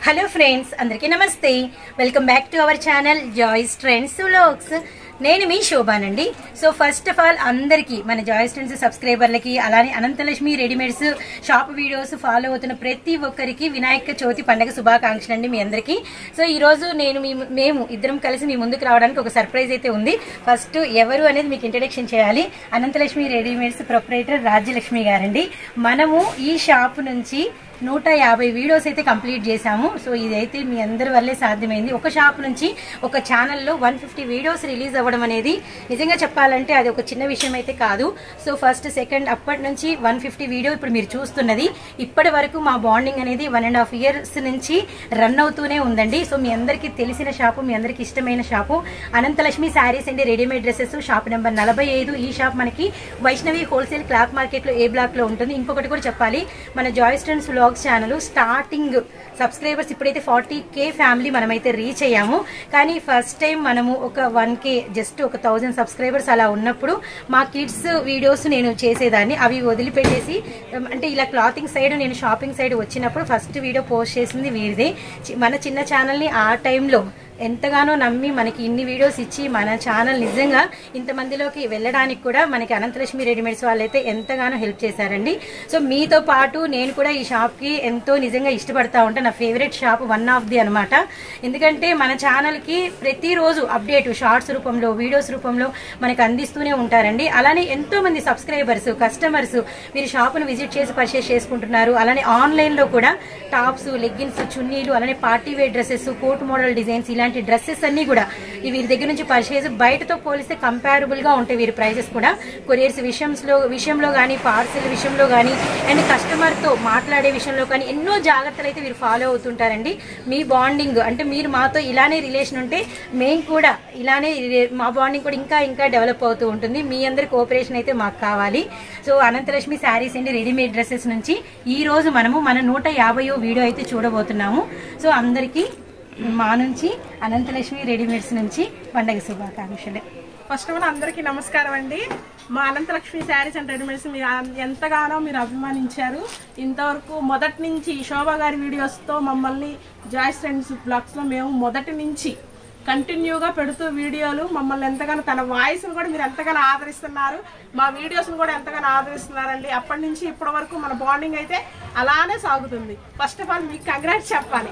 Hello friends అందరికీ నమస్తే welcome back to our channel Joy's Trends vlogs నేను మీ శోభానండి సో ఫస్ట్ ఆఫ్ ఆల్ అందరికీ మన జాయిస్ ట్రెండ్స్ సబ్స్క్రైబర్లకి అలానే Anantalakshmi readymades shop videos follow అవుతున్న ప్రతి ఒక్కరికి వినాయక చవితి పండగ శుభాకాంక్షలు అండి మీ అందరికీ సో ఈ రోజు నేను మీ మేము ఇద్దరం కలిసి మీ ముందుకు రావడానికి ఒక సర్ప్రైజ్ అయితే ఉంది ఫస్ట్ ఎవరు అనేది మీకు ఇంట్రడక్షన్ చేయాలి అనంతలక్ష్మి రెడీమేడ్స్ ప్రొపరేటర్ రాజ్యలక్ష్మి గారండి మనము ఈ షాప్ నుంచి నూట యాభై వీడియోస్ అయితే కంప్లీట్ చేశాము సో ఇదైతే మీ అందరి వల్లే సాధ్యమైంది ఒక షాప్ నుంచి ఒక ఛానల్లో వన్ ఫిఫ్టీ వీడియోస్ రిలీజ్ అవ్వడం అనేది నిజంగా చెప్పాలంటే అది ఒక చిన్న విషయం అయితే కాదు సో ఫస్ట్ సెకండ్ అప్పటి నుంచి వన్ ఫిఫ్టీ వీడియో ఇప్పుడు మీరు చూస్తున్నది ఇప్పటి వరకు మా బాండింగ్ అనేది వన్ అండ్ హాఫ్ ఇయర్స్ నుంచి రన్ అవుతూనే ఉందండి సో మీ అందరికీ తెలిసిన షాపు మీ అందరికీ ఇష్టమైన shop Anantalakshmi sarees and readymade dresses shop number నలభై ఐదు ఈ షాప్ మనకి వైష్ణవి హోల్సేల్ క్లాత్ మార్కెట్ లో ఏ బ్లాక్ లో ఉంటుంది ఇంకొకటి కూడా చెప్పాలి మన జాయ్ స్టన్స్ వ్లాగ్స్ ఛానల్ స్టార్టింగ్ సబ్స్క్రైబర్స్ ఇప్పుడైతే ఫార్టీ కే ఫ్యామిలీ మనమైతే రీచ్ అయ్యాము కానీ ఫస్ట్ టైం మనము ఒక వన్ కే జస్ట్ ఒక థౌజండ్ సబ్స్క్రైబర్స్ అలా ఉన్నప్పుడు మా కిడ్స్ వీడియోస్ నేను చేసేదాన్ని అవి వదిలిపెట్టేసి ఉమ్, అంటే ఇలా క్లాతింగ్ సైడ్ నేను షాపింగ్ సైడ్ వచ్చినప్పుడు ఫస్ట్ వీడియో పోస్ట్ చేసింది వీరిదే చి- మన చిన్న ఛానల్ని ఆ టైంలో ఎంతగానో నమ్మి మనకి ఇన్ని వీడియోస్ ఇచ్చి మన ఛానల్ నిజంగా ఇంతమందిలోకి వెళ్ళడానికి కూడా మనకి అనంతలక్ష్మి రెడీమేడ్స్ వాళ్ళైతే ఎంతగానో హెల్ప్ చేశారండి సో మీతో పాటు నేను కూడా ఈ షాప్కి ఎంతో నిజంగా ఇష్టపడతా ఉంటాను నా favourite shop one of the అనమాట ఎందుకంటే మన ఛానల్కి ప్రతిరోజు అప్డేట్ షార్ట్స్ రూపంలో వీడియోస్ రూపంలో మనకి అందిస్తూనే ఉంటారండి అలానే ఎంతో మంది సబ్స్క్రైబర్స్ కస్టమర్స్ మీరు షాపును విజిట్ చేసి పర్చేస్ చేసుకుంటున్నారు అలానే ఆన్లైన్లో కూడా టాప్స్ లెగ్గిన్స్ చున్నీలు అలానే party wear dresses coat model designs ఇలాంటి డ్రెస్సెస్ అన్ని కూడా ఈ వీరి దగ్గర నుంచి పర్చేస్ బయటతో పోలిస్తే కంపారబుల్ గా ఉంటాయి వీరి ప్రైజెస్ కూడా కొరియర్స్ విషయంలో విషయంలో కానీ పార్సిల్ విషయంలో కానీ అండ్ కస్టమర్ తో మాట్లాడే విషయంలో కానీ ఎన్నో జాగ్రత్తలు అయితే వీరు ఫాలో అవుతుంటారండి మీ బాండింగ్ అంటే మీరు మాతో ఇలానే రిలేషన్ ఉంటే మేము కూడా ఇలానే రి- మా బాండింగ్ కూడా ఇంకా ఇంకా డెవలప్ అవుతూ ఉంటుంది మీ అందరి కోఆపరేషన్ అయితే మాకు కావాలి సో అనంతలక్ష్మి శారీస్ అండి రెడీమేడ్ డ్రెస్సెస్ నుంచి ఈ రోజు మనము మన నూట యాభైయో వీడియో అయితే చూడబోతున్నాము సో అందరికీ మా నుంచి అనంతలక్ష్మి రెడీమేడ్స్ నుంచి పండగ శుభాకాంక్షలు ఫస్ట్ ఆఫ్ ఆల్ అందరికీ నమస్కారం అండి మా అనంతలక్ష్మి శారీస్ అండ్ రెడీమేడ్స్ మీరు అన్- ఎంతగానో మీరు అభిమానించారు ఇంతవరకు మొదటి నుంచి శోభా గారి వీడియోస్తో మమ్మల్ని జాయిస్ ఫ్రెండ్స్ బ్లాగ్స్లో మేము మొదటి నుంచి కంటిన్యూగా పెడుతూ వీడియోలు మమ్మల్ని ఎంతగానో తన వాయిస్ని కూడా మీరు ఎంతగానో ఆదరిస్తున్నారు మా వీడియోస్ని కూడా ఎంతగానో ఆదరిస్తున్నారండి అప్పటి నుంచి ఇప్పటి వరకు మన బాండింగ్ అయితే అలానే సాగుతుంది ఫస్ట్ ఆఫ్ ఆల్ మీకు కంగ్రాట్స్ చెప్పాలి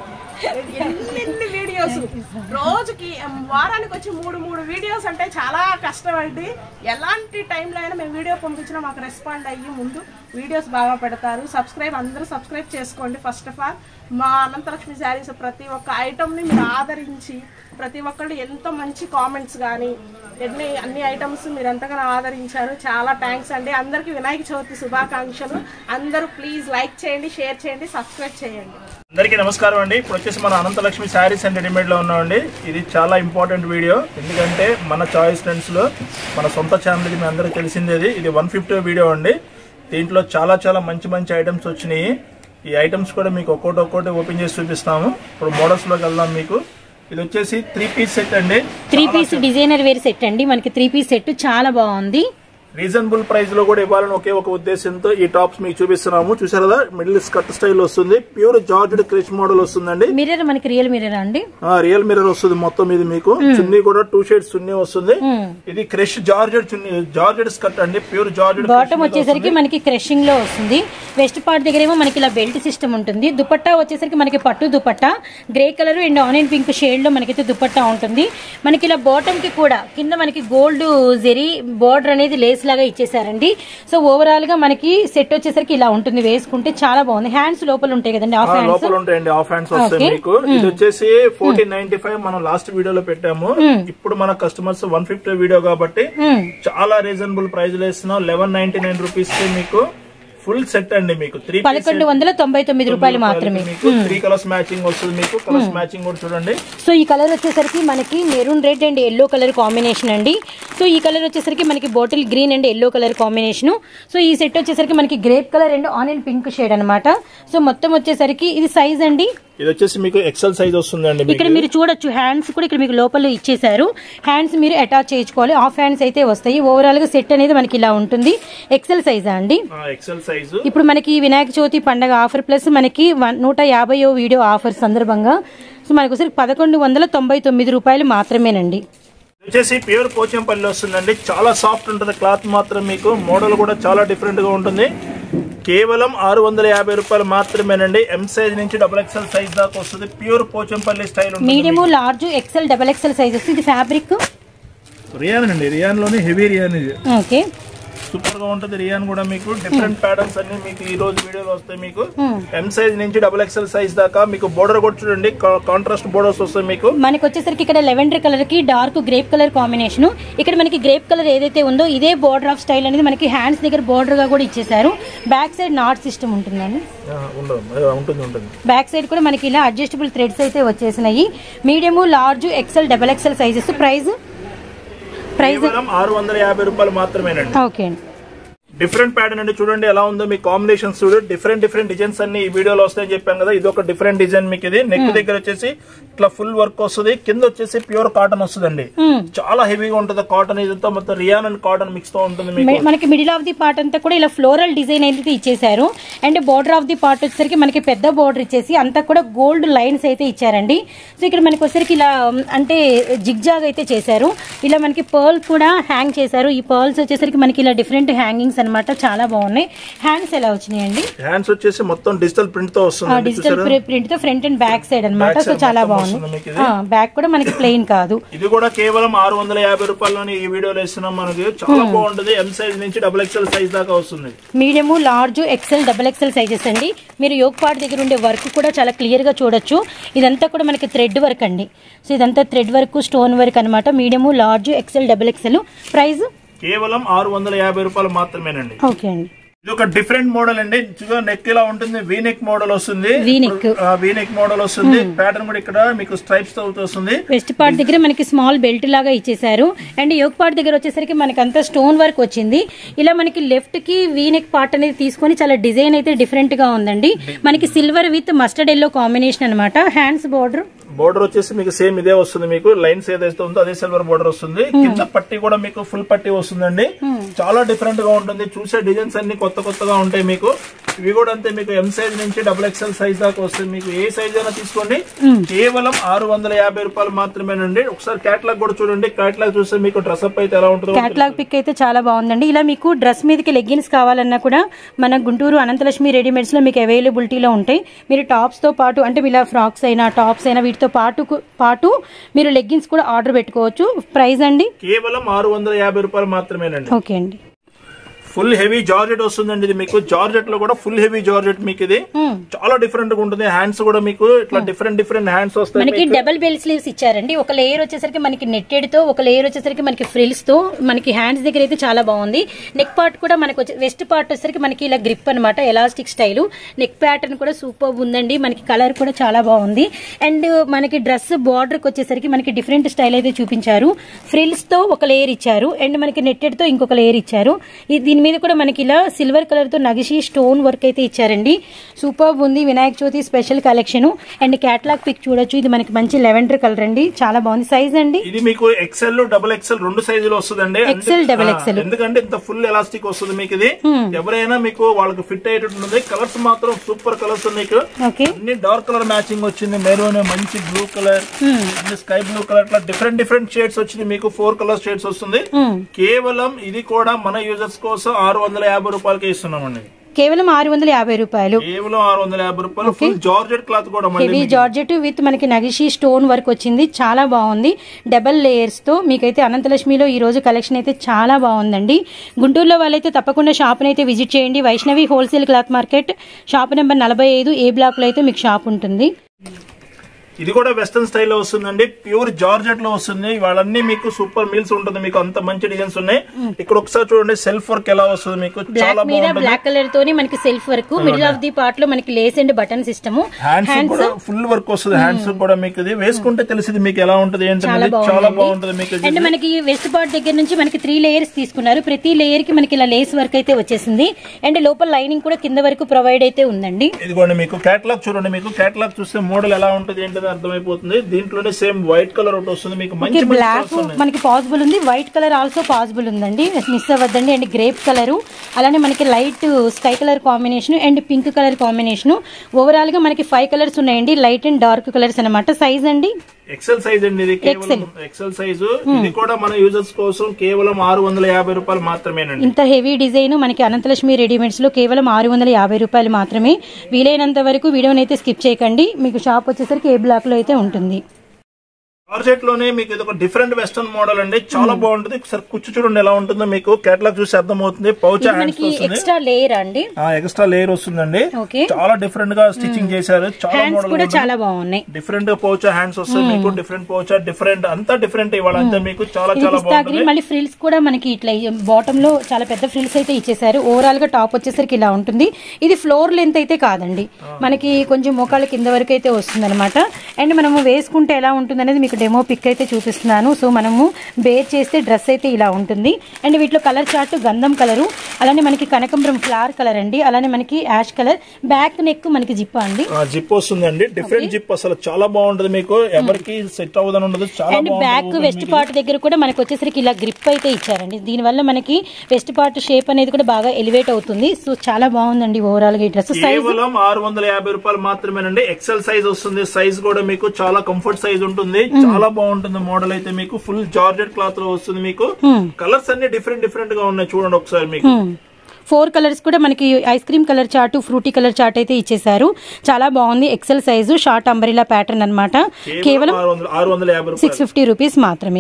ఎన్ని వీడియోస్ రోజుకి ఉమ్, వారానికి వచ్చి మూడు మూడు వీడియోస్ అంటే చాలా కష్టం అండి ఎలాంటి టైంలో అయినా మేము వీడియో పంపించినా మాకు రెస్పాండ్ అయ్యి ముందు వీడియోస్ బాగా పెడతారు సబ్స్క్రైబ్ అందరూ సబ్స్క్రైబ్ చేసుకోండి ఫస్ట్ ఆఫ్ ఆల్ మా అనంతలక్ష్మి శారీస్ ప్రతి ఒక్క ఐటమ్ని మీరు ఆదరించి ప్రతి ఒక్కళ్ళు ఎంతో మంచి కామెంట్స్ కానీ ఎన్ని అన్ని ఐటమ్స్ మీరు ఎంతగానో ఆదరించారు చాలా థ్యాంక్స్ అండి అందరికీ వినాయక చవితి శుభాకాంక్షలు అందరూ ప్లీజ్ లైక్ చేయండి షేర్ చేయండి సబ్స్క్రైబ్ చేయండి అందరికీ నమస్కారం అండి ఇప్పుడు వచ్చేసి మన అనంతలక్ష్మి శారీస్ అండ్ రెడీమేడ్ లో ఉన్నామండి ఇది చాలా ఇంపార్టెంట్ వీడియో ఎందుకంటే మన చాయిస్ ఫ్రెండ్స్ లో మన సొంత ఛానల్ మీ అందరికీ తెలిసిందేది ఇది వన్ ఫిఫ్టీ వీడియో అండి దీంట్లో చాలా చాలా మంచి మంచి ఐటమ్స్ వచ్చినాయి ఈ ఐటమ్స్ కూడా మీకు ఒక్కోటి ఒక్కోటి ఓపెన్ చేసి చూపిస్తాము ఇప్పుడు మోడల్స్ లోకి వెళ్దాం మీకు ఇది వచ్చేసి త్రీ పీస్ సెట్ అండి three piece designer wear set అండి మనకి త్రీ పీస్ సెట్ చాలా బాగుంది రీజనబుల్ ప్రైస్ లో కూడా ఇవ్వాలని ఒకే ఒక ఉద్దేశంతో ఈ టాప్స్ మీకు చూపిస్తున్నాము చూసారు కదా మిడిల్ స్కర్ట్ స్టైల్ వస్తుంది ప్యూర్ జార్జెడ్ క్రిచ్ మోడల్ వస్తుందండి మిర్రర్ మనకి రియల్ మిర్రర్ అండి ఆ రియల్ మిర్రర్ వస్తుంది మొత్తం ఇది మీకు చున్నీ కూడా టూ షేడ్స్ చున్నీ వస్తుంది ఇది క్రష్ జార్జెడ్ చున్నీ జార్జెడ్ స్కర్ట్ అండి ప్యూర్ జార్జెడ్ బాటమ్ వచ్చేసరికి మనకి క్రషింగ్ లో వస్తుంది వెస్ట్ పార్ట్ దగ్గర ఏమో మనకి ఇలా బెల్ట్ సిస్టమ్ ఉంటుంది దుపట్టా వచ్చేసరికి మనకి పట్టు dupatta grey colour and onion pink shade లో మనకైతే దుపట్టా ఉంటుంది మనకి ఇలా బాటమ్ కి కూడా కింద మనకి గోల్డ్ జెరీ బార్డర్ అనేది లేస్ లాగా ఇచ్చేసారండి సో ఓవరాల్ గా మనకి సెట్ వచ్చేసరికి ఇలా ఉంటుంది వేసుకుంటే చాలా బాగుంది హ్యాండ్స్ లోపల ఉంటాయి కదండి హాఫ్ హ్యాండ్స్ లోపల ఉంటాయండి ఆఫ్ హ్యాండ్స్ వస్తాయి Okay. మీకు ఇది వచ్చేసి ఫోర్టీన్ నైన్టీ ఫైవ్ మనం లాస్ట్ వీడియోలో పెట్టాము ఇప్పుడు మన కస్టమర్స్ వన్ ఫిఫ్టీ వీడియో కాబట్టి చాలా రీజనబుల్ ప్రైస్ లో ఇస్తున్నాం లెవెన్ నైన్టీ నైన్ రూపీస్ కి మీకు ఫుల్ సెట్ అండి మీకు త్రీ పదకొండు వందల తొంభై తొమ్మిది రూపాయలు మాత్రమే మీకు త్రీ కలర్స్ మ్యాచింగ్ వస్తుంది మీకు కలర్స్ మ్యాచింగ్ కూడా చూడండి సో ఈ కలర్ వచ్చేసరికి మనకి maroon red and yellow colour combination అండి సో ఈ కలర్ వచ్చేసరికి మనకి bottle green and yellow colour combination so ఈ సెట్ వచ్చేసరికి మనకి grape colour and onion pink shade అన్నమాట సో మొత్తం వచ్చేసరికి ఇది సైజ్ అండి ఇది వచ్చేసి మీకు ఎక్సెల్ సైజ్ వస్తుందండి మీకు ఇక్కడ మీరు చూడొచ్చు హ్యాండ్స్ కూడా ఇక్కడ మీకు లోపల ఇచ్చేసారు హ్యాండ్స్ మీరు అటాచ్ చేయించుకోవాలి హాఫ్ హ్యాండ్స్ అయితే వస్తాయి ఓవరాల్ గా సెట్ అనేది మనకి ఇలా ఉంటుంది ఎక్సెల్ సైజా అండి ఎక్సెల్ సైజు ఇప్పుడు మనకి వినాయక చవితి పండగ ఆఫర్ ప్లస్ మనకి వన్- నూట యాభై వీడియో ఆఫర్ సందర్భంగా సో మనకు ఒకసారి పదకొండు వందల తొంభై తొమ్మిది రూపాయలు మాత్రమేనండి వచ్చేసి ప్యూర్ పోచంపల్లి వస్తుందండి చాలా సాఫ్ట్ ఉంటుంది క్లాత్ మాత్రం మీకు మోడల్ కూడా చాలా డిఫరెంట్ గా ఉంటుంది కేవలం ఆరు వందల యాభై రూపాయలు మాత్రమేనండి ఎం సైజ్ నుంచి డబుల్ ఎక్స్ఎల్ సైజ్ దాకా వస్తుంది ప్యూర్ పోచంపల్లి స్టైల్ ఉంటుంది medium large XL double XL sizes ఇది ఫ్యాబ్రిక్ రియాన్ అండి రియాన్ లోనే హెవీ రియాన్ ఇది ఓకే సూపర్ గా ఉంటుంది రియాన్ కూడా మీకు డిఫరెంట్ ప్యాటర్న్స్ అన్ని మీకు ఈ రోజు వీడియోలో వస్తాయి మీకు ఎం సైజ్ నుంచి డబుల్ ఎక్స్ఎల్ సైజ్ దాకా మీకు బోర్డర్ కూడా చూడండి కాంట్రాస్ట్ బోర్డర్స్ వస్తాయి మీకు మనకి వచ్చేసరికి ఇక్కడ లెవెండర్ కలర్ కి డార్క్ గ్రేప్ కలర్ కాంబినేషన్ ఇక్కడ మనకి గ్రేప్ కలర్ ఏదైతే ఉందో ఇదే బోర్డర్ ఆఫ్ స్టైల్ అనేది మనకి హ్యాండ్స్ దగ్గర బోర్డర్ గా కూడా ఇచ్చేసారు బ్యాక్ సైడ్ నాట్ సిస్టమ్ ఉంటుందండి ఆ, ఉండదు ఆ, ఉంటుంది ఉంటుంది బ్యాక్ సైడ్ కూడా మనకి ఇలా అడ్జస్టబుల్ థ్రెడ్స్ అయితే వచ్చేసినాయి medium large XL double XL sizes price price కేవలం ఆరు వందల యాభై రూపాయలు మాత్రమేనండి ఓకే అండి డిఫరెంట్ ప్యాటర్న్ అండి చూడండి ఎలా ఉందో మీ కాంబినేషన్స్ చూడు డిఫరెంట్ డిఫరెంట్ డిజైన్స్ అన్ని ఈ వీడియోలో వస్తాయని చెప్పాను కదా ఇది ఒక డిఫరెంట్ డిజైన్ మీకు ఇది నెక్ దగ్గర వచ్చేసి ఇట్లా ఫుల్ వర్క్ వస్తుంది కింద వచ్చేసి ప్యూర్ కాటన్ వస్తుందండి చాలా హెవీగా ఉంటుంది కాటన్ ఇదంతా మొత్తం రియాన్ అండ్ కాటన్ మిక్స్ తో ఉంటుంది మీకు మ- మనకి మిడిల్ ఆఫ్ ది పార్ట్ అంతా కూడా ఇలా ఫ్లోరల్ డిజైన్ అయితే ఇచ్చేసారు and border of the part వచ్చేసరికి మనకి పెద్ద బోర్డర్ ఇచ్చేసి అంతా కూడా గోల్డ్ లైన్స్ అయితే ఇచ్చారండి సో ఇక్కడ మనకి వచ్చేసరికి ఇలా ఉమ్, అంటే జిగ్జాగ్ అయితే చేశారు ఇలా మనకి పర్ల్ కూడా హ్యాంగ్ చేశారు ఈ పర్ల్స్ వచ్చేసరికి మనకి ఇలా డిఫరెంట్ హ్యాంగింగ్స్ అన్నమాట చాలా బాగున్నాయి హ్యాండ్స్ ఎలా వచ్చినాయండి హ్యాండ్స్ వచ్చేసి మొత్తం డిజిటల్ ప్రింట్ తో వస్తుంది డిజిటల్ ప్రింట్ తో ఫ్రంట్ అండ్ బ్యాక్ సైడ్ అన్నమాట Back సో side చాలా మొత్తం బాగుంది వస్తుంది మీకు ఇది. బ్యాక్ కూడా మనకి ప్లెయిన్ కాదు ఇది కూడా కేవలం ఆరు వందల యాభై రూపాయలని ఈ వీడియోలో ఇస్తున్నాం మనకి చాలా బాగుంటుంది ఎం సైజ్ నుంచి డబుల్ ఎక్స్ఎల్ సైజ్ దాకా వస్తుంది medium large XL double XL sizes అండి మీరు యోగ్ పార్ట్ దగ్గర ఉండే వర్క్ కూడా చాలా క్లియర్ గా చూడొచ్చు ఇదంతా కూడా మనకి థ్రెడ్ వర్క్ అండి సో ఇదంతా థ్రెడ్ వర్క్ స్టోన్ వర్క్ అనమాట medium large XL double XL price కేవలం ఆరు వందల యాభై రూపాయలు మాత్రమేనండి ఓకే అండి ఇది ఒక డిఫరెంట్ మోడల్ అండి నెక్ ఇలా ఉంటుంది వీ నెక్ మోడల్ వస్తుంది V-neck. వీ నెక్ మోడల్ వస్తుంది ప్యాటర్న్ కూడా ఇక్కడ మీకు స్ట్రైప్స్ తో వస్తుంది వెస్ట్ పార్ట్ దగ్గర మనకి స్మాల్ బెల్ట్ లాగా ఇచ్చేసారు అండ్ యోగ్ పార్ట్ దగ్గర వచ్చేసరికి మనకి అంతా స్టోన్ వర్క్ వచ్చింది ఇలా మనకి లెఫ్ట్ కి వీనెక్ పార్ట్ అనేది తీసుకొని చాలా డిజైన్ అయితే డిఫరెంట్ గా ఉందండి మనకి silver with mustard yellow combination అనమాట హ్యాండ్స్ బార్డర్ బోర్డర్ వచ్చేసి మీకు సేమ్ ఇదే వస్తుంది మీకు లైన్స్ ఏదైతే ఉందో అదే సిల్వర్ బోర్డర్ వస్తుంది కింద పట్టి కూడా మీకు ఫుల్ పట్టి వస్తుందండి చాలా డిఫరెంట్ గా ఉంటుంది చూసే డిజైన్స్ అన్ని కొత్త కొత్తగా ఉంటాయి మీకు ఇవి కూడా అంతే మీకు ఎం సైజ్ నుంచి డబుల్ ఎక్స్ఎల్ సైజ్ దాకా వస్తుంది మీకు ఏ సైజ్ అయినా తీసుకోండి కేవలం ఆరు వందల యాభై రూపాయలు మాత్రమేనండి ఒకసారి క్యాట్లాగ్ కూడా చూడండి క్యాట్లాగ్ చూస్తే మీకు డ్రెస్ అప్ అయితే ఎలా ఉంటుందో క్యాటలాగ్ పిక్ అయితే చాలా బాగుందండి ఇలా మీకు డ్రెస్ మీదకి లెగ్గిన్స్ కావాలన్నా కూడా మన గుంటూరు అనంతలక్ష్మి రెడీమేడ్స్ లో మీకు అవైలబిలిటీలో ఉంటాయి మీరు టాప్స్ తో పాటు అంటే ఇలా ఫ్రాక్స్ అయినా టాప్స్ అయినా వీటితో పాటు పాటు మీరు లెగ్గిన్స్ కూడా ఆర్డర్ పెట్టుకోవచ్చు ప్రైస్ అండి కేవలం ఆరు వందల యాభై రూపాయలు మాత్రమేనండి ఓకే అండి ఫుల్ హెవీ జార్జెట్ వస్తుందండి ఇది మీకు జార్జెట్ లో కూడా ఫుల్ హెవీ జార్జెట్ మీకు ఇది చాలా డిఫరెంట్ గా ఉంటుంది హ్యాండ్స్ కూడా మీకు ఇట్లా డిఫరెంట్ డిఫరెంట్ హ్యాండ్స్ వస్తాయి మనకి డబల్ బెల్ స్లీవ్స్ ఇచ్చారండి ఒక లేయర్ వచ్చేసరికి మనకి నెట్టెడ్ తో ఒక లేయర్ వచ్చేసరికి మనకి ఫ్రిల్స్ తో మనకి హ్యాండ్స్ దగ్గర అయితే చాలా బాగుంది నెక్ పార్ట్ కూడా మనకి వచ్చే వెస్ట్ పార్ట్ వచ్చేసరికి మనకి ఇలా గ్రిప్ అనమాట ఎలాస్టిక్ స్టైల్ నెక్ ప్యాటర్న్ కూడా సూపర్ ఉందండి మనకి కలర్ కూడా చాలా బాగుంది అండ్ మనకి డ్రెస్ బార్డర్ వచ్చేసరికి మనకి డిఫరెంట్ స్టైల్ అయితే చూపించారు ఫ్రిల్స్ తో ఒక లేయర్ ఇచ్చారు అండ్ మనకి నెట్టెడ్ తో ఇంకొక లేయర్ ఇచ్చారు ఈ- దీని మీద కూడా మనకి ఇలా సిల్వర్ కలర్ తో నగిషి స్టోన్ వర్క్ అయితే ఇచ్చారండి సూపర్ ఉంది Vinayaka Chavithi special collection and catalogue pic చూడొచ్చు ఇది మనకి మంచి లెవెండర్ కలర్ అండి చాలా బాగుంది సైజ్ అండి ఇది మీకు ఎక్సెల్ డబుల్ ఎక్సెల్ రెండు సైజులు వస్తుందండి XL, double XL. ఎందుకంటే ఇంత ఫుల్ ఎలాస్టిక్ వస్తుంది మీకు ఇది ఎవరైనా మీకు వాళ్ళకి ఫిట్ అయ్యేటట్టు ఉంటుంది కలర్స్ మాత్రం సూపర్ కలర్స్ మీకు ఓకే అన్ని డార్క్ కలర్ మ్యాచింగ్ వచ్చింది మెరూన్ మంచి బ్లూ కలర్ అన్ని స్కై బ్లూ కలర్ ఇట్లా డిఫరెంట్ డిఫరెంట్ షేడ్స్ వచ్చింది మీకు ఫోర్ కలర్ షేడ్స్ వస్తుంది కేవలం ఇది కూడా మన యూజర్స్ కోసం ఆరు వందల యాభై రూపాయలకి ఇస్తున్నామండి కేవలం ఆరు వందల యాభై రూపాయలు కేవలం ఆరు వందల యాభై రూపాయలు ఫుల్ జార్జెట్ క్లాత్ కూడా మళ్ళీ హెవీ జార్జెట్ విత్ మనకి నగిషి స్టోన్ వర్క్ వచ్చింది చాలా బాగుంది డబల్ లేయర్స్ తో మీకైతే అనంతలక్ష్మిలో ఈ రోజు కలెక్షన్ అయితే చాలా బాగుందండి గుంటూరులో వాళ్ళైతే తప్పకుండా షాప్ అయితే విజిట్ చేయండి Vaishnavi wholesale cloth market shop number నలభై ఐదు ఏ బ్లాక్ లో అయితే మీకు షాప్ ఉంటుంది ఇది కూడా వెస్టర్న్ స్టైల్లో వస్తుందండి ప్యూర్ జార్జెట్ లో వస్తుంది వాళ్ళన్నీ మీకు సూపర్ మీల్స్ ఉంటుంది మీకు అంత మంచి డిజైన్స్ ఉన్నాయి ఇక్కడ ఒకసారి చూడండి సెల్ఫ్ వర్క్ ఎలా వస్తుంది మీకు చాలా బ్లాక్ మీద బాగుంటుంది బ్లాక్ కలర్ తోని మనకి self work middle of the part లో మనకి lace and button system hands కూడా ఫుల్ వర్క్ వస్తుంది హ్యాండ్స్ కూడా మీకు ఇది వేసుకుంటే తెలిసింది మీకు ఎలా ఉంటుంది ఏంటనేది చాలా బాగుంటుంది మీకు ఇది. అండ్ మనకి వెస్ట్ పార్ట్ దగ్గర నుంచి మనకి త్రీ లేయర్స్ తీసుకున్నారు ప్రతి లేయర్ కి మనకి ఇలా లేస్ వర్క్ అయితే వచ్చేసింది అండ్ లోపల లైనింగ్ కూడా కింద వరకు ప్రొవైడ్ అయితే ఉందండి ఇదిగోండి మీకు కేటలాగ్ చూడండి మీకు కేటలాగ్ చూస్తే మోడల్ ఎలా ఉంటుంది ఏంటని అర్థమైపోతుంది దీంట్లోనే సేమ్ వైట్ కలర్ ఒకటి వస్తుంది మీకు మంచి మంచి బ్లాక్ colours ఉన్నాయి. మనకి పాసిబుల్ ఉంది వైట్ కలర్ ఆల్సో పాసిబుల్ ఉందండి మిస్ అవ్వద్దండి అండ్ గ్రేప్ కలర్ అలానే మనకి light sky colour combination and pink colour combination overall గా మనకి ఫైవ్ కలర్స్ ఉన్నాయండి లైట్ అండ్ డార్క్ కలర్స్ అనమాట సైజ్ అండి ఎక్సెల్ సైజ్ అండి ఇది కేవలం ఎక్సెల్ సైజు ఇది కూడా మన యూజర్స్ కోసం కేవలం ఆరు వందల యాభై రూపాయలు మాత్రమేనండి ఇంత హెవీ డిజైన్ మనకి అనంతలక్ష్మి రెడీమేడ్స్ లో కేవలం ఆరు వందల యాభై రూపాయలు మాత్రమే వీలైనంత వరకు వీడియోని అయితే స్కిప్ చేయకండి మీకు షాప్ వచ్చేసరికి ఏ బ్లాక్ లో అయితే ఉంటుంది జార్జెట్ లోనే మీకు ఇది ఒక డిఫరెంట్ వెస్టర్న్ మోడల్ అండి చాలా బాగుంటుంది ఒకసారి కుచ్చు చూడండి ఎలా ఉంటుందో మీకు కేటలాగ్ చూసి అర్థమవుతుంది పౌచ్ హ్యాండ్స్ మనకి వస్తుంది ఎక్స్ట్రా లేయర్ అండి ఎక్స్ట్రా లేయర్ వస్తుందండి ఓకే చాలా డిఫరెంట్ గా స్టిచ్చింగ్ చేశారు చాలా హ్యాండ్స్ మోడల్ కూడా చాలా బాగున్నాయి డిఫరెంట్ పౌచ్ హ్యాండ్స్ వస్తాయి మీకు డిఫరెంట్ పౌచ్ డిఫరెంట్ అంతా డిఫరెంట్ ఇవాళ అంతా మీకు చాలా ఇది చాలా పిస్తా బాగుంటుంది గ్రీన్ మళ్ళీ ఫ్రిల్స్ కూడా మనకి ఇట్లా బాటమ్ లో చాలా పెద్ద ఫ్రిల్స్ అయితే ఇచ్చేసారు ఓవరాల్ గా టాప్ వచ్చేసరికి ఇలా ఉంటుంది ఇది ఫ్లోర్ లెంత్ అయితే కాదండి మనకి కొంచెం మోకాళ్ళ కింద వరకు అయితే వస్తుంది అనమాట అండ్ మనము వేసుకుంటే ఎలా ఉంటుంది అనేది మీకు డెమో పిక్ అయితే చూపిస్తున్నాను సో మనము బేర్ చేస్తే డ్రెస్ అయితే ఇలా ఉంటుంది అండ్ వీటిలో కలర్ చార్ట్ గంధం కలరు అలానే మనకి కనకంబరం ఫ్లవర్ కలర్ అండి అలానే మనకి యాష్ కలర్ బ్యాక్ నెక్ మనకి జిప్ అండి జిప్ వస్తుందండి డిఫరెంట్ జిప్ అసలు చాలా బాగుంటుంది మీకు ఎవరికి సెట్ అవ్వదని ఉండదు చాలా అండ్ బ్యాక్ బాగుంటుంది వెస్ట్ పార్ట్ దగ్గర కూడా మనకి వచ్చేసరికి ఇలా గ్రిప్ అయితే ఇచ్చారండి దీనివల్ల మనకి వెస్ట్ పార్ట్ షేప్ అనేది కూడా బాగా ఎలివేట్ అవుతుంది సో చాలా బాగుందండి ఓవరాల్ గా ఈ డ్రెస్ సైజ్ కేవలం ఆరు వందల యాభై రూపాయలు మాత్రమేనండి ఎక్సెల్ సైజ్ వస్తుంది సైజ్ కూడా మీకు చాలా కంఫర్ట్ సైజ్ ఉంటుంది చాలా బాగుంటుంది మోడల్ అయితే మీకు ఫుల్ జార్జెట్ క్లాత్ లో వస్తుంది మీకు కలర్స్ అన్ని డిఫరెంట్ డిఫరెంట్ గా ఉన్నాయి చూడండి ఒకసారి మీకు ఫోర్ కలర్స్ కూడా మనకి ice cream colour chart fruity colour chart అయితే ఇచ్చేసారు చాలా బాగుంది XL size short umbrella pattern అన్నమాట కేవలం ఆరు వందల ఆరు వందల యాభై రూపాయలు సిక్స్ ఫిఫ్టీ రూపీస్ మాత్రమే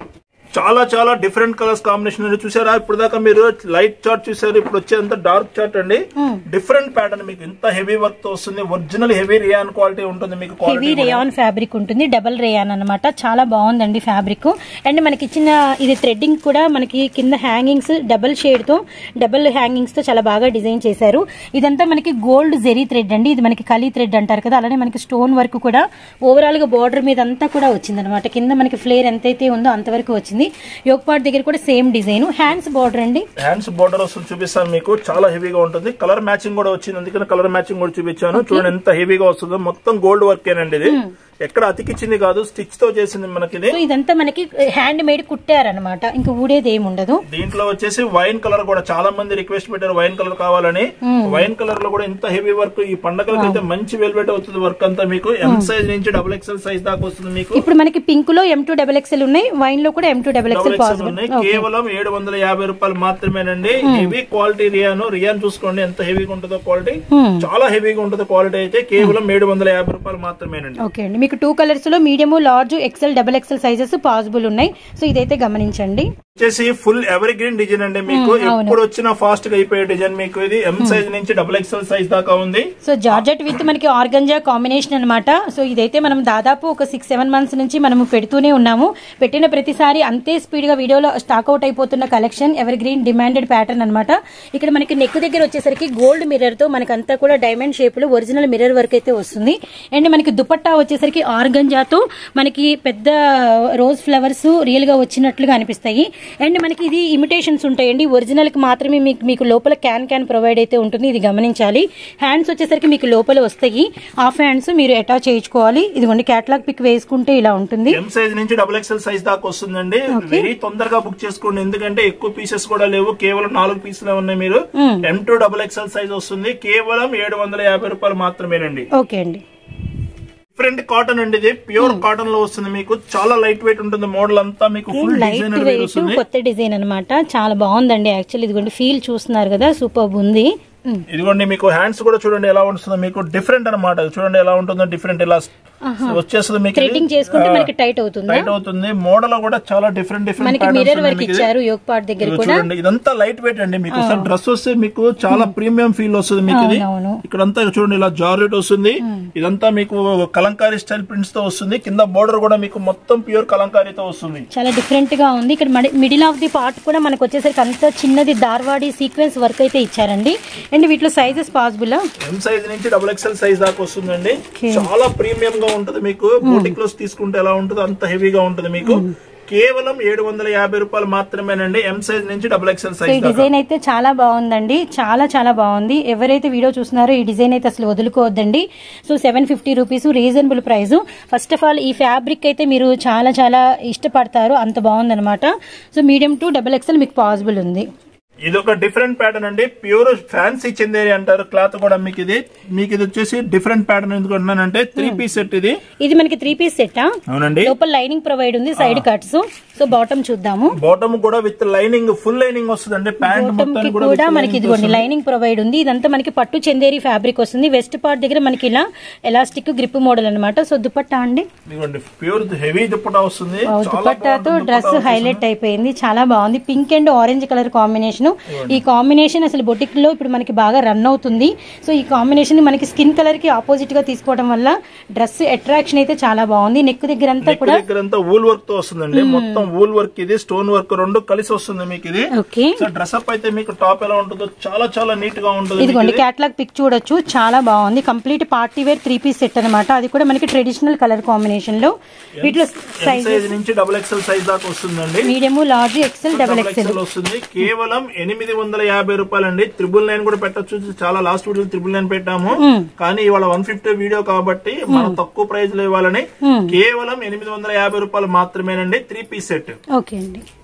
చాలా చాలా డిఫరెంట్ కలర్స్ కాంబినేషన్ ఉంది చూసారా ఇప్పుడు దాకా మీరు లైట్ చార్ట్ చూసారు ఇప్పుడు వచ్చేంత డార్క్ చార్ట్ అండి డిఫరెంట్ ప్యాటర్న్ మీకు ఇంత హెవీ వర్క్ తో వస్తుంది ఒరిజినల్ హెవీ రియాన్ క్వాలిటీ ఉంటుంది మీకు హెవీ క్వాలిటీ రేయాన్ ఫ్యాబ్రిక్ ఉంటుంది డబల్ రేయాన్ అన్నమాట చాలా బాగుందండి ఫ్యాబ్రిక్ అండ్ మనకి ఇచ్చిన ఇది థ్రెడ్డింగ్ కూడా మనకి కింద హ్యాంగింగ్స్ డబల్ షేడ్ తో డబల్ హ్యాంగింగ్స్ తో చాలా బాగా డిజైన్ చేశారు ఇదంతా మనకి గోల్డ్ జెరీ థ్రెడ్ అండి ఇది మనకి కలీ థ్రెడ్ అంటారు కదా అలానే మనకి స్టోన్ వర్క్ కూడా ఓవరాల్ గా బార్డర్ మీద అంతా కూడా వచ్చింది అనమాట కింద మనకి ఫ్లేర్ ఎంతైతే ఉందో అంతవరకు వచ్చింది యోగ్ పార్ట్ దగ్గర కూడా సేమ్ డిజైన్ హ్యాండ్స్ బార్డర్ అండి హ్యాండ్స్ బోర్డర్ వస్తుంది చూపిస్తాను మీకు చాలా హెవీగా ఉంటుంది కలర్ మ్యాచింగ్ కూడా వచ్చింది అందుకని కలర్ మ్యాచింగ్ కూడా చూపించాను చూడండి ఎంత హెవీగా వస్తుందో మొత్తం గోల్డ్ వర్క్ ఏనండి ఇది ఎక్కడ అతికిచ్చింది కాదు స్టిచ్ తో చేసింది మనకి ఇది సో ఇదంతా మనకి హ్యాండ్ మేడ్ కుట్టారనమాట ఇంకా ఊడేది ఏమి ఉండదు దీంట్లో వచ్చేసి వైన్ కలర్ కూడా చాలా మంది రిక్వెస్ట్ పెట్టారు వైన్ కలర్ కావాలని వైన్ కలర్ లో కూడా ఇంత హెవీ వర్క్ ఈ పండగలకి అయితే మంచి వెల్వెట్ అవుతుంది వర్క్ అంతా మీకు ఎం సైజ్ నుంచి డబుల్ ఎక్స్ఎల్ సైజ్ దాకా వస్తుంది మీకు ఇప్పుడు మనకి పింక్ లో ఎం టూ డబల్ ఎక్స్ఎల్ ఉన్నాయి వైన్ లో కూడా M to double double XL XL possible ఉన్నాయి కేవలం ఏడు వందల యాభై రూపాయలు మాత్రమేనండి హెవీ క్వాలిటీ రియాను రియాన్ చూసుకోండి ఎంత హెవీగా ఉంటుందో క్వాలిటీ చాలా హెవీగా ఉంటుంది క్వాలిటీ అయితే కేవలం ఏడు వందల యాభై రూపాయలు మాత్రమేనండి ఓకే అండి మీకు టూ కలర్స్ లో medium large XL double XL sizes possible ఉన్నాయి సో ఇదైతే గమనించండి వచ్చేసి ఫుల్ ఎవరి గ్రీన్ డిజైన్ అండి మీకు ఎప్పుడు వచ్చినా ఫాస్ట్ గా అయిపోయే డిజైన్ మీకు ఇది ఎం సైజ్ నుంచి డబుల్ ఎక్స్ఎల్ సైజ్ దాకా ఉంది సో జార్జెట్ విత్ మనకి ఆర్గంజా కాంబినేషన్ అన్నమాట సో ఇదైతే మనం దాదాపు ఒక సిక్స్ సెవెన్ మంత్స్ నుంచి మనము పెడుతూనే ఉన్నాము పెట్టిన ప్రతిసారి అంతే స్పీడ్ గా వీడియోలో స్టాక్ అవుట్ అయిపోతున్న collection evergreen demanded pattern అన్నమాట ఇక్కడ మనకి నెక్ దగ్గర వచ్చేసరికి గోల్డ్ మిర్రర్ తో మనకంతా కూడా డైమండ్ షేప్ లో ఒరిజినల్ మిర్రర్ వర్క్ అయితే వస్తుంది అండ్ మనకి దుపట్టా వచ్చేసరికి ఆర్గంజాతో మనకి పెద్ద రోజ్ ఫ్లవర్స్ రియల్ గా వచ్చినట్లుగా అనిపిస్తాయి అండ్ మనకి ఇది ఇమిటేషన్స్ ఉంటాయండి ఒరిజినల్ కి మాత్రమే మీకు మీకు లోపల క్యాన్ క్యాన్ ప్రొవైడ్ అయితే ఉంటుంది ఇది గమనించాలి హ్యాండ్స్ వచ్చేసరికి మీకు లోపల వస్తాయి హాఫ్ హ్యాండ్స్ మీరు అటాచ్ చేయించుకోవాలి ఇదిగోండి క్యాటలాగ్ పిక్ వేసుకుంటే ఇలా ఉంటుంది ఎం సైజ్ నుంచి డబుల్ ఎక్స్ఎల్ సైజ్ దాకా వస్తుందండి వెరీ తొందరగా బుక్ చేసుకోండి ఎందుకంటే ఎక్కువ పీసెస్ కూడా లేవు కేవలం నాలుగు పీసులే ఉన్నాయి మీరు M to double XL size వస్తుంది కేవలం ఏడు వందల యాభై రూపాయలు మాత్రమేనండి ఓకే అండి డిఫరెంట్ కాటన్ అండి ఇది ప్యూర్ కాటన్ లో వస్తుంది మీకు చాలా లైట్ వెయిట్ ఉంటుంది మోడల్ అంతా మీకు ఫుల్ లైట్ డిజైనర్ వెయిట్ వస్తుంది కొత్త డిజైన్ అన్నమాట చాలా బాగుందండి యాక్చువల్లీ ఇదిగోండి ఫీల్ చూస్తున్నారు కదా సూపర్ ఉంది ఉమ్. ఇదిగోండి మీకు హ్యాండ్స్ కూడా చూడండి ఎలా ఉంటుందో మీకు డిఫరెంట్ అన్నమాట చూడండి ఎలా ఉంటుందో డిఫరెంట్ ఇలా వచ్చేస్తుంది మీకు థ్రెడ్డింగ్ చేసుకుంటే మనకి టైట్ అవుతుందా టైట్ అవుతుంది మోడల్ కూడా చాలా డిఫరెంట్ డిఫరెంట్ మనకి మిర్రర్ వర్క్ ఇచ్చారు యోగ్ పార్ట్ దగ్గర కూడా చూడండి ఇదంతా లైట్ వెయిట్ అండి మీకు డ్రెస్ వస్తే మీకు చాలా ప్రీమియం ఫీల్ వస్తుంది మీకు ఇది అవును ఇక్కడంతా చూడండి ఇలా జార్జెట్ వస్తుంది ఇదంతా మీకు కలంకారీ స్టైల్ ప్రింట్స్ తో వస్తుంది కింద బోర్డర్ కూడా మీకు మొత్తం ప్యూర్ కలంకారీతో వస్తుంది చాలా డిఫరెంట్ గా ఉంది ఇక్కడ మిడిల్ ఆఫ్ ది పార్ట్ కూడా మనకు వచ్చేసరికి అంత చిన్నది దార్వాడి సీక్వెన్స్ వర్క్ అయితే ఇచ్చారండి అండ్ వీటిలో సైజెస్ పాసిబుల్ ఎం సైజ్ నుంచి డబుల్ ఎక్స్ఎల్ సైజ్ దాకా వస్తుందండి చాలా ప్రీమియం గా ఉంటది మీకు బూటీ క్లోత్ తీసుకుంటే ఎలా ఉంటుందో అంత హెవీగా ఉంటది మీకు కేవలం ఏడు వందల యాభై రూపాయలు మాత్రమేనండి ఎం సైజ్ నుంచి డబుల్ ఎక్స్ఎల్ సో ఈ సైజ్ దాకా డిజైన్ అయితే చాలా బాగుందండి చాలా చాలా బాగుంది ఎవరైతే వీడియో చూస్తున్నారో ఈ డిజైన్ అయితే అసలు వదులుకోవద్దండి so seven fifty rupees reasonable price first of all ఈ ఫ్యాబ్రిక్ అయితే మీరు చాలా చాలా ఇష్టపడతారు అంత బాగుందన్నమాట so medium to double XL మీకు పాసిబుల్ ఉంది ఇది ఒక డిఫరెంట్ ప్యాటర్న్ అండి ప్యూర్ ఫ్యాన్సీ చందేరి అంటారు క్లాత్ కూడా మీకు ఇది మీకు ఇది వచ్చేసి డిఫరెంట్ ప్యాటర్న్ ఎందుకు అంటున్నానంటే త్రీ పీస్ సెట్ ఇది ఇది మనకి త్రీ పీస్ సెట్ అవునండి లోపల లైనింగ్ ప్రొవైడ్ ఉంది సైడ్ కట్స్ సో బాటమ్ చూద్దాము బాటమ్ కూడా విత్ లైనింగ్ ఫుల్ లైనింగ్ వస్తుందండి ప్యాంట్ బాటమ్ కి మొత్తం కూడా కూడా మనకి ఇదిగోండి లైనింగ్ ప్రొవైడ్ ఉంది ఇదంతా మనకి పట్టు చందేరి ఫ్యాబ్రిక్ వస్తుంది వెస్ట్ పార్ట్ దగ్గర మనకి ఇలా ఎలాస్టిక్ గ్రిప్ మోడల్ అన్నమాట సో దుపట్టా అండి ఇదిగోండి ప్యూర్ హెవీ దుప్పటా వస్తుంది వావ్, చాలా దుపట్టాతో బాగుంటుంది డ్రెస్ హైలైట్ అయిపోయింది చాలా బాగుంది pink and orange colour combination ఈ కాంబినేషన్ అసలు బొటిక్ లో ఇప్పుడు మనకి బాగా రన్ అవుతుంది సో ఈ కాంబినేషన్ మనకి స్కిన్ కలర్ కి ఆపోజిట్ గా తీసుకోవడం వల్ల డ్రెస్ అట్రాక్షన్ అయితే చాలా బాగుంది నెక్ దగ్గర అంతా నెక్ కూడా దగ్గర అంతా వూల్ వర్క్ తో వస్తుందండి మొత్తం వూల్ వర్క్ ఇది స్టోన్ వర్క్ రెండు కలిసి వస్తుంది మీకు ఇది ఓకే సో డ్రెస్ అప్ అయితే మీకు టాప్ ఎలా ఉంటుందో చాలా చాలా నీట్ గా ఉంటుంది మీకు ఇదిగోండి ఇది. క్యాట్లాగ్ పిక్ చూడొచ్చు చాలా బాగుంది complete party wear three piece set అనమాట అది కూడా మనకి ట్రెడిషనల్ కలర్ కాంబినేషన్ లో వీటిలో ఎం సైజ్ సైజ్ నుంచి డబుల్ ఎక్స్ఎల్ సైజ్ దాకా వస్తుందండి medium large XL double double XL XL వస్తుంది కేవలం ఎనిమిది వందల యాభై రూపాయలండి త్రిబుల్ నైన్ కూడా పెట్టొచ్చు చాలా లాస్ట్ వీడియో త్రిబుల్ నైన్ పెట్టాము కానీ ఇవాళ వన్ ఫిఫ్టీ వీడియో కాబట్టి మనం తక్కువ ప్రైస్ లో ఇవ్వాలని కేవలం ఎనిమిది వందల యాభై రూపాయలు మాత్రమేనండి త్రీ పీస్ సెట్ ఓకే అండి